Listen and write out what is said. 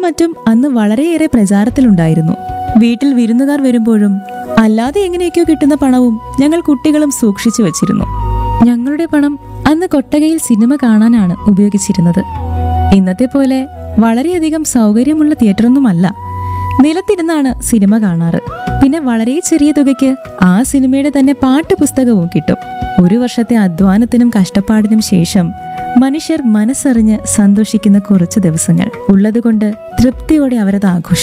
മറ്റും അന്ന് വളരെയേറെ പ്രചാരത്തിലുണ്ടായിരുന്നു വീട്ടിൽ വിരുന്നുകാർ വരുമ്പോഴും അല്ലാതെ എങ്ങനെയൊക്കെയോ കിട്ടുന്ന പണവും ഞങ്ങൾ കുട്ടികളും സൂക്ഷിച്ചു വച്ചിരുന്നു ഞങ്ങളുടെ പണം അന്ന് കൊട്ടകയിൽ സിനിമ കാണാനാണ് ഉപയോഗിച്ചിരുന്നത് ഇന്നത്തെ പോലെ വളരെയധികം സൗകര്യമുള്ള തിയേറ്ററൊന്നുമല്ല നിലത്തിരുന്നാണ് സിനിമ കാണാറ് പിന്നെ വളരെ ചെറിയ തുകയ്ക്ക് ആ സിനിമയുടെ തന്നെ പാട്ട് പുസ്തകവും കിട്ടും ഒരു വർഷത്തെ അധ്വാനത്തിനും കഷ്ടപ്പാടിനും ശേഷം മനുഷ്യർ മനസ്സറിഞ്ഞ് സന്തോഷിക്കുന്ന കുറച്ച് ദിവസങ്ങൾ ഉള്ളതുകൊണ്ട് തൃപ്തിയോടെ അവരത് ആഘോഷിക്കും